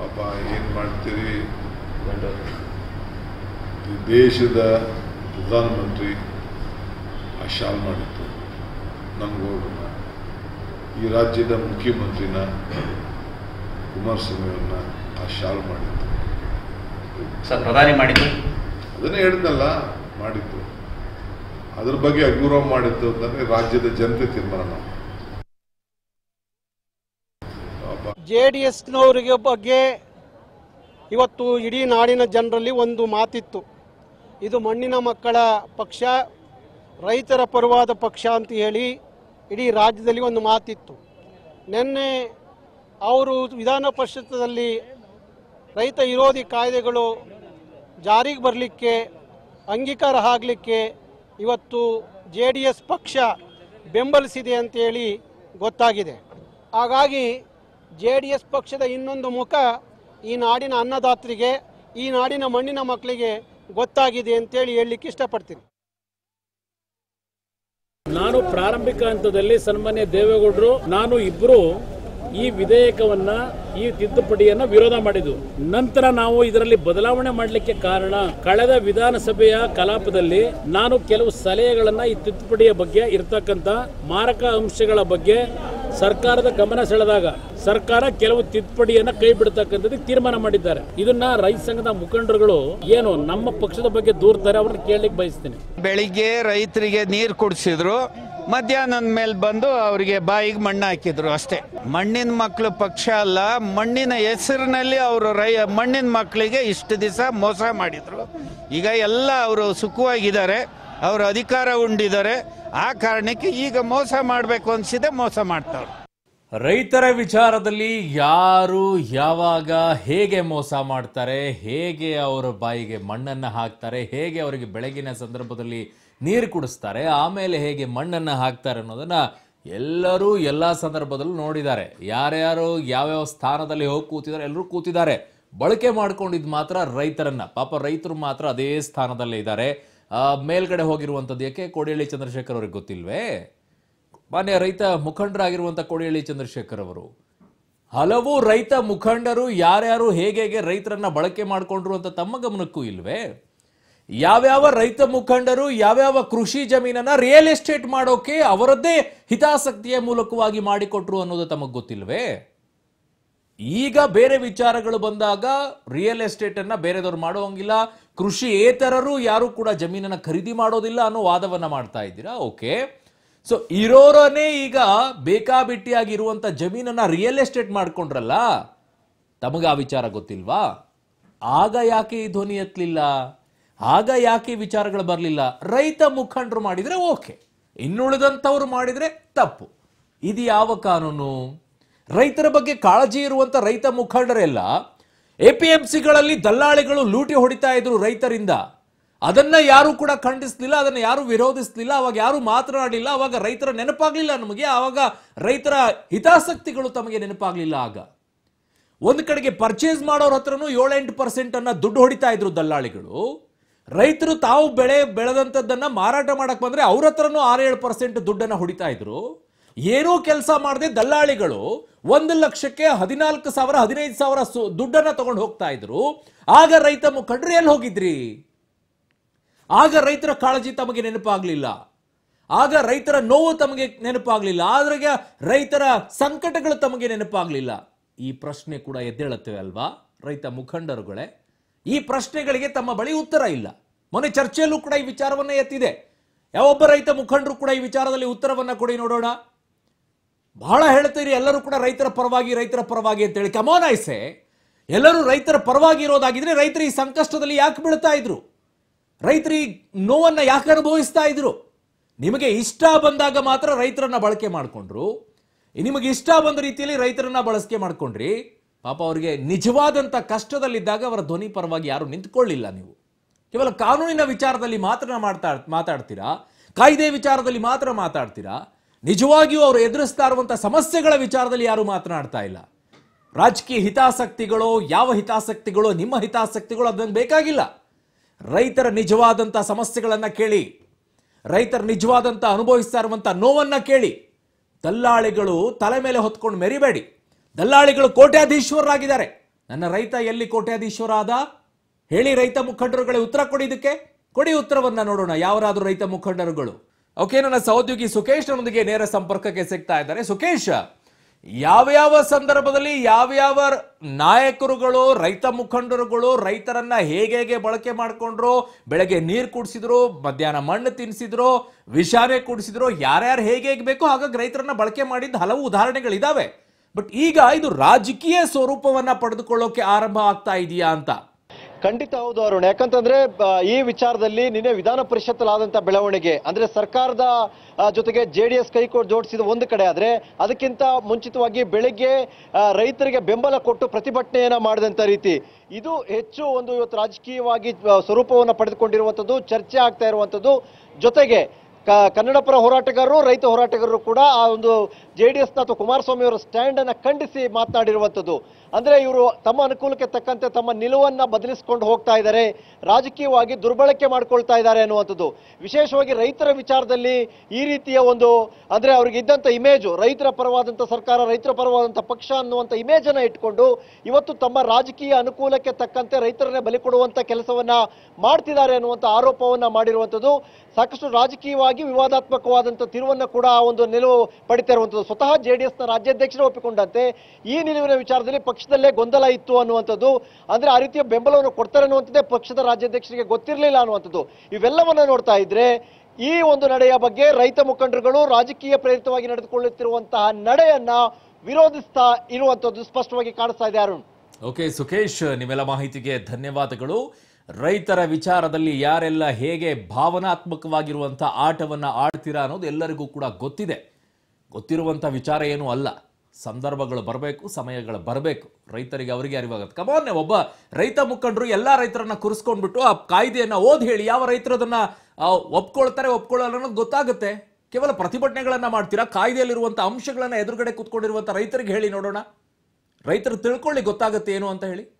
ಪಾಪ ಏನು ಮಾಡ್ತೀರಿ ಈ ದೇಶದ ಪ್ರಧಾನಮಂತ್ರಿ ಆ ಶಾಲ್ ಮಾಡಿತ್ತು ನಮ್ಗೌಡ್ರನ್ನ ಈ ರಾಜ್ಯದ ಮುಖ್ಯಮಂತ್ರಿನ ಕುಮಾರಸ್ವಾಮಿಯವ್ರನ್ನ ಆ ಶಾಲ್ ಮಾಡಿತ್ತು ಸರ್ ಪ್ರಧಾನಿ ಮಾಡಿದ್ದು ಅದನ್ನೇ ಹೇಳಿದ್ನಲ್ಲ ಮಾಡಿತ್ತು ಅದ್ರ ಬಗ್ಗೆ ಅಗೌರವ ಮಾಡಿತ್ತು ಅಂತಂದ್ರೆ ರಾಜ್ಯದ ಜನತೆ ತೀರ್ಮಾನ ಮಾಡಿ ಪಾಪ ಜೆ ಡಿ ಎಸ್ನವರಿಗೆ ಬಗ್ಗೆ ಇವತ್ತು ಇಡೀ ನಾಡಿನ ಜನರಲ್ಲಿ ಒಂದು ಮಾತಿತ್ತು ಇದು ಮಣ್ಣಿನ ಮಕ್ಕಳ ಪಕ್ಷ ರೈತರ ಪರವಾದ ಪಕ್ಷ ಅಂತ ಹೇಳಿ ಇಡೀ ರಾಜ್ಯದಲ್ಲಿ ಒಂದು ಮಾತಿತ್ತು ನಿನ್ನೆ ಅವರು ವಿಧಾನ ಪರಿಷತ್ತಲ್ಲಿ ರೈತ ವಿರೋಧಿ ಕಾಯ್ದೆಗಳು ಜಾರಿಗೆ ಬರಲಿಕ್ಕೆ ಅಂಗೀಕಾರ ಆಗಲಿಕ್ಕೆ ಇವತ್ತು ಜೆ ಡಿ ಎಸ್ ಪಕ್ಷ ಬೆಂಬಲಿಸಿದೆ ಅಂತೇಳಿ ಗೊತ್ತಾಗಿದೆ ಹಾಗಾಗಿ ಜೆ ಡಿ ಎಸ್ ಪಕ್ಷದ ಇನ್ನೊಂದು ಮುಖ ಈ ನಾಡಿನ ಅನ್ನದಾತರಿಗೆ ಈ ನಾಡಿನ ಮಣ್ಣಿನ ಮಕ್ಕಳಿಗೆ ಗೊತ್ತಾಗಿದೆ ಅಂತೇಳಿ ಹೇಳಲಿಕ್ಕೆ ಇಷ್ಟಪಡ್ತೀನಿ ನಾನು ಪ್ರಾರಂಭಿಕ ಹಂತದಲ್ಲಿ ಸನ್ಮಾನ್ಯ ದೇವೇಗೌಡರು ನಾನು ಇಬ್ಬರು ಈ ವಿಧೇಯಕವನ್ನ ಈ ತಿದ್ದುಪಡಿಯನ್ನ ವಿರೋಧ ಮಾಡಿದ್ವು ನಂತರ ನಾವು ಇದರಲ್ಲಿ ಬದಲಾವಣೆ ಮಾಡಲಿಕ್ಕೆ ಕಾರಣ ಕಳೆದ ವಿಧಾನಸಭೆಯ ಕಲಾಪದಲ್ಲಿ ನಾನು ಕೆಲವು ಸಲಹೆಗಳನ್ನ ಈ ತಿದ್ದುಪಡಿಯ ಬಗ್ಗೆ ಇರ್ತಕ್ಕಂಥ ಮಾರಕ ಅಂಶಗಳ ಬಗ್ಗೆ ಸರ್ಕಾರದ ಗಮನ ಸೆಳೆದಾಗ ಸರ್ಕಾರ ಕೆಲವು ತಿದ್ದುಪಡಿಯನ್ನ ಕೈ ಬಿಡ್ತಕ್ಕಂಥದ್ದು ತೀರ್ಮಾನ ಮಾಡಿದ್ದಾರೆ ಇದನ್ನ ರೈತ ಸಂಘದ ಮುಖಂಡರುಗಳು ಏನು ನಮ್ಮ ಪಕ್ಷದ ಬಗ್ಗೆ ದೂರ್ತಾರೆ ಅವ್ರನ್ನ ಕೇಳಲಿಕ್ಕೆ ಬಯಸ್ತೀನಿ ಬೆಳಿಗ್ಗೆ ರೈತರಿಗೆ ನೀರು ಕುಡಿಸಿದ್ರು ಮಧ್ಯಾಹ್ನದ ಮೇಲೆ ಬಂದು ಅವರಿಗೆ ಬಾಯಿಗೆ ಮಣ್ಣು ಹಾಕಿದ್ರು ಅಷ್ಟೇ ಮಣ್ಣಿನ ಮಕ್ಕಳು ಪಕ್ಷ ಅಲ್ಲ ಮಣ್ಣಿನ ಹೆಸರಿನಲ್ಲಿ ಅವರು ರೈ ಮಣ್ಣಿನ ಮಕ್ಕಳಿಗೆ ಇಷ್ಟು ದಿವಸ ಮೋಸ ಮಾಡಿದ್ರು ಈಗ ಎಲ್ಲ ಅವರು ಸುಖವಾಗಿದ್ದಾರೆ ಅವರು ಅಧಿಕಾರ ಉಂಡಿದ್ದಾರೆ ಆ ಕಾರಣಕ್ಕೆ ಈಗ ಮೋಸ ಮಾಡಬೇಕು ಅನ್ಸಿದೆ ಮೋಸ ಮಾಡ್ತಾವ್ರು ರೈತರ ವಿಚಾರದಲ್ಲಿ ಯಾರು ಯಾವಾಗ ಹೇಗೆ ಮೋಸ ಮಾಡ್ತಾರೆ ಹೇಗೆ ಅವರ ಬಾಯಿಗೆ ಮಣ್ಣನ್ನ ಹಾಕ್ತಾರೆ ಹೇಗೆ ಅವರಿಗೆ ಬೆಳಗಿನ ಸಂದರ್ಭದಲ್ಲಿ ನೀರು ಕುಡಿಸ್ತಾರೆ ಆಮೇಲೆ ಹೇಗೆ ಮಣ್ಣನ್ನ ಹಾಕ್ತಾರೆ ಅನ್ನೋದನ್ನ ಎಲ್ಲರೂ ಎಲ್ಲ ಸಂದರ್ಭದಲ್ಲೂ ನೋಡಿದ್ದಾರೆ ಯಾರ್ಯಾರು ಯಾವ್ಯಾವ ಸ್ಥಾನದಲ್ಲಿ ಹೋಗಿ ಕೂತಿದ್ದಾರೆ ಎಲ್ಲರೂ ಕೂತಿದ್ದಾರೆ ಬಳಕೆ ಮಾಡ್ಕೊಂಡಿದ್ದು ಮಾತ್ರ ರೈತರನ್ನ ಪಾಪ ರೈತರು ಮಾತ್ರ ಅದೇ ಸ್ಥಾನದಲ್ಲೇ ಇದ್ದಾರೆ ಆ, ಮೇಲ್ಗಡೆ ಹೋಗಿರುವಂಥದ್ದು ಯಾಕೆ ಕೋಡಿಹಳ್ಳಿ ಚಂದ್ರಶೇಖರ್ ಅವ್ರಿಗೆ ಗೊತ್ತಿಲ್ವೇ ಮಾನ್ಯ ರೈತ ಮುಖಂಡರಾಗಿರುವಂಥ ಕೋಡಿಹಳ್ಳಿ ಚಂದ್ರಶೇಖರ್ ಅವರು ಹಲವು ರೈತ ಮುಖಂಡರು ಯಾರ್ಯಾರು ಹೇಗೆ ಹೇಗೆ ರೈತರನ್ನ ಬಳಕೆ ಮಾಡಿಕೊಂಡ್ರು ಅಂತ ತಮ್ಮ ಗಮನಕ್ಕೂ ಇಲ್ವೇ ಯಾವ್ಯಾವ ರೈತ ಮುಖಂಡರು ಯಾವ್ಯಾವ ಕೃಷಿ ಜಮೀನನ್ನ ರಿಯಲ್ ಎಸ್ಟೇಟ್ ಮಾಡೋಕೆ ಅವರದ್ದೇ ಹಿತಾಸಕ್ತಿಯ ಮೂಲಕವಾಗಿ ಮಾಡಿಕೊಟ್ರು ಅನ್ನೋದು ತಮಗೆ ಗೊತ್ತಿಲ್ವೇ ಈಗ ಬೇರೆ ವಿಚಾರಗಳು ಬಂದಾಗ ರಿಯಲ್ ಎಸ್ಟೇಟ್ ಅನ್ನ ಬೇರೆದವ್ರು ಮಾಡುವಂಗಿಲ್ಲ ಕೃಷಿ ಏತರರು ಯಾರು ಕೂಡ ಜಮೀನನ್ನ ಖರೀದಿ ಮಾಡೋದಿಲ್ಲ ಅನ್ನೋ ವಾದವನ್ನ ಮಾಡ್ತಾ ಇದ್ದೀರಾ ಓಕೆ ಸೊ ಇರೋರನೇ ಈಗ ಬೇಕಾಬಿಟ್ಟಿಯಾಗಿ ಇರುವಂತ ಜಮೀನನ್ನ ರಿಯಲ್ ಎಸ್ಟೇಟ್ ಮಾಡ್ಕೊಂಡ್ರಲ್ಲ ತಮಗೆ ಆ ವಿಚಾರ ಗೊತ್ತಿಲ್ವಾ ಆಗ ಯಾಕೆ ಈ ಧ್ವನಿ ಎತ್ತಲಿಲ್ಲ ಆಗ ಯಾಕೆ ಈ ವಿಚಾರಗಳು ಬರಲಿಲ್ಲ ರೈತ ಮುಖಂಡರು ಮಾಡಿದ್ರೆ ಓಕೆ ಇನ್ನುಳಿದಂಥವ್ರು ಮಾಡಿದ್ರೆ ತಪ್ಪು ಇದು ಯಾವ ಕಾನೂನು ರೈತರ ಬಗ್ಗೆ ಕಾಳಜಿ ಇರುವಂತ ರೈತ ಮುಖಂಡರೆಲ್ಲ ಎ ಪಿ ಎಂ ಸಿಗಳಲ್ಲಿ ದಲ್ಲಾಳಿಗಳು ಲೂಟಿ ಹೊಡಿತಾ ಇದ್ರು ರೈತರಿಂದ ಅದನ್ನ ಯಾರು ಕೂಡ ಖಂಡಿಸ್ಲಿಲ್ಲ ಅದನ್ನ ಯಾರು ವಿರೋಧಿಸ್ಲಿಲ್ಲ ಅವಾಗ ಯಾರು ಮಾತನಾಡಲಿಲ್ಲ ಅವಾಗ ರೈತರ ನೆನಪಾಗ್ಲಿಲ್ಲ ನಮಗೆ ಆವಾಗ ರೈತರ ಹಿತಾಸಕ್ತಿಗಳು ತಮಗೆ ನೆನಪಾಗ್ಲಿಲ್ಲ ಆಗ ಒಂದು ಕಡೆಗೆ ಪರ್ಚೇಸ್ ಮಾಡೋರ ಹತ್ರನೂ ಏಳೆಂಟು ಪರ್ಸೆಂಟ್ ಅನ್ನ ದುಡ್ಡು ಹೊಡಿತಾ ಇದ್ರು ದಲ್ಲಾಳಿಗಳು ರೈತರು ತಾವು ಬೆಳೆ ಬೆಳೆದಂಥದ್ದನ್ನ ಮಾರಾಟ ಮಾಡಕ್ ಬಂದ್ರೆ ಅವ್ರ ಹತ್ರನೂ ಆರೇಳು ಪರ್ಸೆಂಟ್ ದುಡ್ಡನ್ನ ಹೊಡಿತಾ ಇದ್ರು ಏನೂ ಕೆಲಸ ಮಾಡದೆ ದಲ್ಲಾಳಿಗಳು ಒಂದು ಲಕ್ಷಕ್ಕೆ ಹದಿನಾಲ್ಕು ಸಾವಿರ ಹದಿನೈದು ಸಾವಿರ ಸು- ದುಡ್ಡನ್ನ ತಗೊಂಡು ಹೋಗ್ತಾ ಇದ್ರು ಆಗ ರೈತ ಮುಖಂಡರು ಎಲ್ಲಿ ಹೋಗಿದ್ರಿ ಆಗ ರೈತರ ಕಾಳಜಿ ತಮಗೆ ನೆನಪಾಗ್ಲಿಲ್ಲ ಆಗ ರೈತರ ನೋವು ತಮಗೆ ನೆನಪಾಗ್ಲಿಲ್ಲ ಆದ್ರಾಗ ರೈತರ ಸಂಕಟಗಳು ತಮಗೆ ನೆನಪಾಗ್ಲಿಲ್ಲ ಈ ಪ್ರಶ್ನೆ ಕೂಡ ಎದ್ದೇಳುತ್ತವೆ ಅಲ್ವಾ ರೈತ ಮುಖಂಡರುಗಳೇ ಈ ಪ್ರಶ್ನೆಗಳಿಗೆ ತಮ್ಮ ಬಳಿ ಉತ್ತರ ಇಲ್ಲ ಮೊನ್ನೆ ಚರ್ಚೆಯಲ್ಲೂ ಕೂಡ ಈ ವಿಚಾರವನ್ನ ಎತ್ತಿದೆ ಯಾವೊಬ್ಬ ರೈತ ಮುಖಂಡರು ಕೂಡ ಈ ವಿಚಾರದಲ್ಲಿ ಉತ್ತರವನ್ನ ಕೊಡಿ ನೋಡೋಣ ಬಹಳ ಹೇಳ್ತೀರಿ ಎಲ್ಲರೂ ಕೂಡ ರೈತರ ಪರವಾಗಿ ರೈತರ ಪರವಾಗಿ ಅಂತೇಳಿ ಕಮೋನ್ ಐಸೆ ಎಲ್ಲರೂ ರೈತರ ಪರವಾಗಿ ಇರೋದಾಗಿದ್ರೆ ರೈತರು ಈ ಸಂಕಷ್ಟದಲ್ಲಿ ಯಾಕೆ ಬೀಳ್ತಾ ಇದ್ರು ರೈತರು ಈ ನೋವನ್ನ ಯಾಕೆ ಅನುಭವಿಸ್ತಾ ಇದ್ರು ನಿಮಗೆ ಇಷ್ಟ ಬಂದಾಗ ಮಾತ್ರ ರೈತರನ್ನ ಬಳಕೆ ಮಾಡಿಕೊಂಡ್ರು ನಿಮಗೆ ಇಷ್ಟ ಬಂದ ರೀತಿಯಲ್ಲಿ ರೈತರನ್ನ ಬಳಕೆ ಮಾಡ್ಕೊಂಡ್ರಿ ಪಾಪ ಅವರಿಗೆ ನಿಜವಾದಂತ ಕಷ್ಟದಲ್ಲಿದ್ದಾಗ ಅವರ ಧ್ವನಿ ಪರವಾಗಿ ಯಾರು ನಿಂತ್ಕೊಳ್ಳಿಲ್ಲ ನೀವು ಕೇವಲ ಕಾನೂನಿನ ವಿಚಾರದಲ್ಲಿ ಮಾತ್ರ ಮಾಡ್ತಾ ಮಾತಾಡ್ತೀರಾ ಕಾಯ್ದೆ ವಿಚಾರದಲ್ಲಿ ಮಾತ್ರ ಮಾತಾಡ್ತೀರಾ ನಿಜವಾಗಿಯೂ ಅವರು ಎದುರಿಸ್ತಾ ಇರುವಂತಹ ಸಮಸ್ಯೆಗಳ ವಿಚಾರದಲ್ಲಿ ಯಾರು ಮಾತನಾಡ್ತಾ ಇಲ್ಲ ರಾಜಕೀಯ ಹಿತಾಸಕ್ತಿಗಳು ಯಾವ ಹಿತಾಸಕ್ತಿಗಳು ನಿಮ್ಮ ಹಿತಾಸಕ್ತಿಗಳು ಅದನ್ನು ಬೇಕಾಗಿಲ್ಲ ರೈತರ ನಿಜವಾದಂಥ ಸಮಸ್ಯೆಗಳನ್ನ ಕೇಳಿ ರೈತರ ನಿಜವಾದಂಥ ಅನುಭವಿಸ್ತಾ ಇರುವಂಥ ನೋವನ್ನ ಕೇಳಿ ದಲ್ಲಾಳಿಗಳು ತಲೆ ಮೇಲೆ ಹೊತ್ಕೊಂಡು ಮೆರಿಬೇಡಿ ದಲ್ಲಾಳಿಗಳು ಕೋಟ್ಯಾಧೀಶ್ವರರಾಗಿದ್ದಾರೆ ನನ್ನ ರೈತ ಎಲ್ಲಿ ಕೋಟ್ಯಾಧೀಶ್ವರ ಆದ ಹೇಳಿ ರೈತ ಮುಖಂಡರುಗಳೇ ಉತ್ತರ ಕೊಡಿ ಇದಕ್ಕೆ ಕೊಡಿ ಉತ್ತರವನ್ನ ನೋಡೋಣ ಯಾವರಾದ್ರೂ ರೈತ ಮುಖಂಡರುಗಳು ಓಕೆ ನನ್ನ ಸಹೋದ್ಯೋಗಿ ಸುಕೇಶ್ ನೊಂದಿಗೆ ನೇರ ಸಂಪರ್ಕಕ್ಕೆ ಸಿಗ್ತಾ ಇದ್ದಾರೆ ಸುಕೇಶ್ ಯಾವ್ಯಾವ ಸಂದರ್ಭದಲ್ಲಿ ಯಾವ್ಯಾವ ನಾಯಕರುಗಳು ರೈತ ಮುಖಂಡರುಗಳು ರೈತರನ್ನ ಹೇಗೆ ಹೇಗೆ ಬಳಕೆ ಮಾಡ್ಕೊಂಡ್ರು ಬೆಳಗ್ಗೆ ನೀರು ಕುಡಿಸಿದ್ರು ಮಧ್ಯಾಹ್ನ ಮಣ್ಣು ತಿನ್ಸಿದ್ರು ವಿಷಾನೆ ಕುಡಿಸಿದ್ರು ಯಾರ್ಯಾರು ಹೇಗೆ ಹೇಗೆ ಬೇಕೋ ಹಾಗಾಗಿ ರೈತರನ್ನ ಬಳಕೆ ಮಾಡಿದ ಹಲವು ಉದಾಹರಣೆಗಳಿದಾವೆ ಬಟ್ ಈಗ ಇದು ರಾಜಕೀಯ ಸ್ವರೂಪವನ್ನ ಪಡೆದುಕೊಳ್ಳೋಕೆ ಆರಂಭ ಆಗ್ತಾ ಇದೆಯಾ ಅಂತ ಖಂಡಿತ ಹೌದು ಅರುಣ್ ಯಾಕಂತಂದ್ರೆ ಬ- ಈ ವಿಚಾರದಲ್ಲಿ ನಿನ್ನೆ ವಿಧಾನ ಪರಿಷತ್ತಲ್ಲಾದಂತ ಬೆಳವಣಿಗೆ ಅಂದ್ರೆ ಸರ್ಕಾರದ ಆ, ಜೊತೆಗೆ ಜೆ ಡಿ ಎಸ್ ಕೈಕೋಟ್ ಜೋಡಿಸಿದ ಒಂದು ಕಡೆ ಆದ್ರೆ ಅದಕ್ಕಿಂತ ಮುಂಚಿತವಾಗಿ ಬೆಳಿಗ್ಗೆ ಆ, ರೈತರಿಗೆ ಬೆಂಬಲ ಕೊಟ್ಟು ಪ್ರತಿಭಟನೆಯನ್ನ ಮಾಡಿದಂತ ರೀತಿ ಇದು ಹೆಚ್ಚು ಒಂದು ಇವತ್ತು ರಾಜಕೀಯವಾಗಿ ಆ, ಸ್ವರೂಪವನ್ನು ಪಡೆದುಕೊಂಡಿರುವಂತದ್ದು ಚರ್ಚೆ ಆಗ್ತಾ ಇರುವಂತದ್ದು ಜೊತೆಗೆ ಕ- ಕನ್ನಡ ಪರ ಹೋರಾಟಗಾರರು ರೈತ ಹೋರಾಟಗಾರರು ಕೂಡ ಆ ಒಂದು ಜೆ ಡಿ ಎಸ್ ಅಥವಾ ಕುಮಾರಸ್ವಾಮಿ ಅವರ ಸ್ಟ್ಯಾಂಡ್ ಅನ್ನ ಖಂಡಿಸಿ ಮಾತನಾಡಿರುವಂತದ್ದು ಅಂದ್ರೆ ಇವರು ತಮ್ಮ ಅನುಕೂಲಕ್ಕೆ ತಕ್ಕಂತೆ ತಮ್ಮ ನಿಲುವನ್ನ ಬದಲಿಸಿಕೊಂಡು ಹೋಗ್ತಾ ಇದ್ದಾರೆ ರಾಜಕೀಯವಾಗಿ ದುರ್ಬಳಕೆ ಮಾಡ್ಕೊಳ್ತಾ ಇದ್ದಾರೆ ಅನ್ನುವಂಥದ್ದು ವಿಶೇಷವಾಗಿ ರೈತರ ವಿಚಾರದಲ್ಲಿ ಈ ರೀತಿಯ ಒಂದು ಅಂದ್ರೆ ಅವ್ರಿಗೆ ಇದ್ದಂತ ಇಮೇಜು ರೈತರ ಪರವಾದಂತ ಸರ್ಕಾರ ರೈತರ ಪರವಾದಂತ ಪಕ್ಷ ಅನ್ನುವಂಥ ಇಮೇಜ್ ಅನ್ನ ಇಟ್ಕೊಂಡು ಇವತ್ತು ತಮ್ಮ ರಾಜಕೀಯ ಅನುಕೂಲಕ್ಕೆ ತಕ್ಕಂತೆ ರೈತರನ್ನೇ ಬಲಿ ಕೊಡುವಂತ ಕೆಲಸವನ್ನ ಮಾಡ್ತಿದ್ದಾರೆ ಅನ್ನುವಂಥ ಆರೋಪವನ್ನ ಮಾಡಿರುವಂಥದ್ದು ಸಾಕಷ್ಟು ರಾಜಕೀಯವಾಗಿ ವಿವಾದಾತ್ಮಕವಾದಂಥ ತಿರುವನ್ನ ಕೂಡ ಆ ಒಂದು ನಿಲುವು ಪಡಿತಾ ಇರುವಂಥದ್ದು ಸ್ವತಃ ಜೆ ಡಿ ಎಸ್ನ ರಾಜ್ಯಾಧ್ಯಕ್ಷರು ಒಪ್ಪಿಕೊಂಡಂತೆ ಈ ನಿಲುವಿನ ವಿಚಾರದಲ್ಲಿ ಪಕ್ಷದಲ್ಲೇ ಗೊಂದಲ ಇತ್ತು ಅನ್ನುವಂಥದ್ದು ಅಂದ್ರೆ ಆ ರೀತಿಯ ಬೆಂಬಲವನ್ನು ಕೊಡ್ತಾರೆ ಅನ್ನುವಂಥದ್ದೇ ಪಕ್ಷದ ರಾಜ್ಯಾಧ್ಯಕ್ಷರಿಗೆ ಗೊತ್ತಿರಲಿಲ್ಲ ಅನ್ನುವಂಥದ್ದು ಇವೆಲ್ಲವನ್ನ ನೋಡ್ತಾ ಇದ್ರೆ ಈ ಒಂದು ನಡೆಯ ಬಗ್ಗೆ ರೈತ ಮುಖಂಡರುಗಳು ರಾಜಕೀಯ ಪ್ರೇರಿತವಾಗಿ ನಡೆದುಕೊಳ್ಳುತ್ತಿರುವಂತಹ ನಡೆಯನ್ನ ವಿರೋಧಿಸ್ತಾ ಇರುವಂಥದ್ದು ಸ್ಪಷ್ಟವಾಗಿ ಕಾಣಿಸ್ತಾ ಇದೆ ಅರುಣ್ ಓಕೆ ಸುಖೇಶ್ ನಿಮ್ಮೆಲ್ಲ ಮಾಹಿತಿಗೆ ಧನ್ಯವಾದಗಳು ರೈತರ ವಿಚಾರದಲ್ಲಿ ಯಾರೆಲ್ಲ ಹೇಗೆ ಭಾವನಾತ್ಮಕವಾಗಿರುವಂಥ ಆಟವನ್ನ ಆಡ್ತೀರಾ ಅನ್ನೋದು ಎಲ್ಲರಿಗೂ ಕೂಡ ಗೊತ್ತಿದೆ ಗೊತ್ತಿರುವಂಥ ವಿಚಾರ ಏನೂ ಅಲ್ಲ ಸಂದರ್ಭಗಳು ಬರಬೇಕು ಸಮಯಗಳು ಬರಬೇಕು ರೈತರಿಗೆ ಅವರಿಗೆ ಅರಿವಾಗುತ್ತೆ ಕಮಾನ್ ಒಬ್ಬ ರೈತ ಮುಖಂಡರು ಎಲ್ಲ ರೈತರನ್ನ ಕುರಿಸ್ಕೊಂಡ್ಬಿಟ್ಟು ಆ ಕಾಯ್ದೆಯನ್ನ ಓದಿ ಹೇಳಿ ಯಾವ ರೈತರು ಅದನ್ನ ಆ, ಒಪ್ಕೊಳ್ತಾರೆ ಒಪ್ಕೊಳ್ಳಲ್ಲ ಅನ್ನೋದು ಗೊತ್ತಾಗುತ್ತೆ ಕೇವಲ ಪ್ರತಿಭಟನೆಗಳನ್ನ ಮಾಡ್ತೀರಾ ಕಾಯ್ದೆಯಲ್ಲಿರುವಂಥ ಅಂಶಗಳನ್ನ ಎದುರುಗಡೆ ಕೂತ್ಕೊಂಡಿರುವಂಥ ರೈತರಿಗೆ ಹೇಳಿ ನೋಡೋಣ ರೈತರು ತಿಳ್ಕೊಳ್ಳಿ ಗೊತ್ತಾಗುತ್ತೆ ಏನು ಅಂತ ಹೇಳಿ